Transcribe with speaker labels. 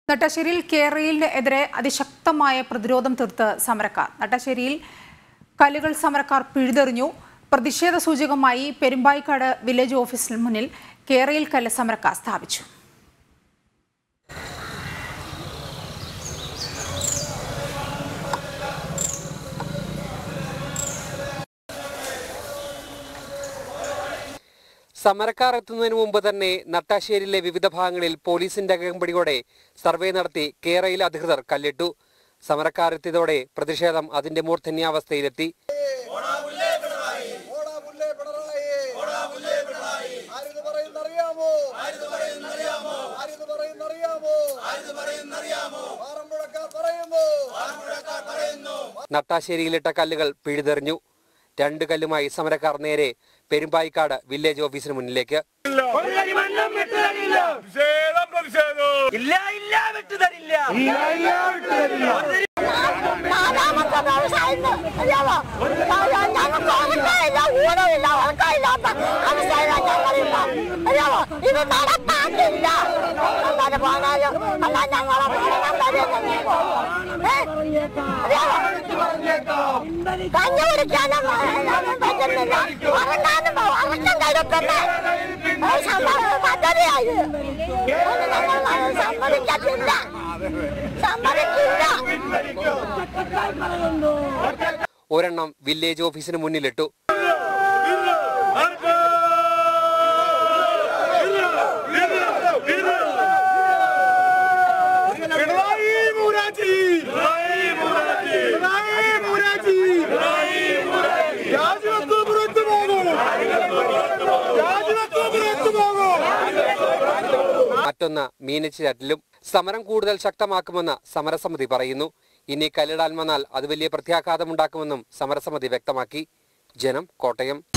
Speaker 1: നട്ടാശ്ശേരിയിൽ കേരളയിലെതിരെ അതിശക്തമായ പ്രതിരോധം തീർത്ത് സമരക്കാർ നട്ടാശ്ശേരിയിൽ കല്ലുകൾ സമരക്കാർ പിഴുതെറിഞ്ഞു പ്രതിഷേധ സൂചകമായി പെരുമ്പായിക്കാട് വില്ലേജ് ഓഫീസിന് മുന്നിൽ കേരയിൽ കല്ല് സമരക്കാർ സ്ഥാപിച്ചു
Speaker 2: സമരക്കാർ എത്തുന്നതിന് മുമ്പ് തന്നെ നട്ടാശ്ശേരിയിലെ വിവിധ ഭാഗങ്ങളിൽ പോലീസിന്റെ അകമ്പടിയോടെ സർവേ നടത്തി കേരയിൽ അധികൃതർ കല്ലിട്ടു സമരക്കാർ എത്തിയതോടെ പ്രതിഷേധം അതിന്റെ മൂർധന്യാവസ്ഥയിലെത്തി
Speaker 3: ഓടാ പുല്ലേ പിണറായി ആരിത് പറയുന്നറിയാമോ ആരിത് പറയുന്നറിയാമോ പാറമ്പുഴക്കാർ പറയുന്നു
Speaker 2: നട്ടാശ്ശേരിയിലിട്ട കല്ലുകൾ പിഴുതെറിഞ്ഞു രണ്ട് കല്ലുമായി സമരക്കാർ നേരെ പെരുമ്പായിക്കാട് വില്ലേജ് ഓഫീസിന് മുന്നിലേക്ക്
Speaker 4: കൊല്ലരിമണ്ണം വിട്ടുതരില്ല
Speaker 5: പ്രതിഷേധം പ്രതിഷേധം
Speaker 4: ഇല്ല ഇല്ല വിട്ടുതരില്ല
Speaker 6: നാലാമത്തെ വ്യവസായം അറിയാമോ ഞങ്ങൾക്ക് ഉറക്കമില്ല ഊണമില്ല ഉറക്കമില്ലാത്ത അവസ്ഥയിലാണ് ഞങ്ങളില്ല അറിയാമോ ഇത് നടപ്പാക്കില്ല അങ്ങനെ പോകാനും അല്ല ഞങ്ങളെ ഭരണം തരുന്നു അറിയാമോ കഞ്ഞി കുടിക്കാനും പറ്റുന്നില്ല ഉറങ്ങാനും ഉറക്കം കരുത്തന്നെ പദ്ധതിയായി അത് ഞങ്ങൾ സമ്മതിക്കത്തില്ല സമ്മതിക്കില്ല
Speaker 2: ഒരെണ്ണം വില്ലേജ് ഓഫീസിന് മുന്നിലിട്ടു
Speaker 5: പിണറായി മൂരാജി പിണറായി മൂരാജി പിണറായി മൂരാജി രാജിവെക്കൂ പുറത്തു പോകൂ രാജിവെക്കൂ പുറത്തു പോകൂ
Speaker 2: മറ്റൊന്ന് മീനച്ചിലാറ്റിലും സമരം കൂടുതൽ ശക്തമാക്കുമെന്ന് സമരസമിതി പറയുന്നു ഇനി കല്ലിടാൻ വന്നാൽ അത് വലിയ പ്രത്യാഘാതമുണ്ടാക്കുമെന്നും സമരസമിതി വ്യക്തമാക്കി ജനം കോട്ടയം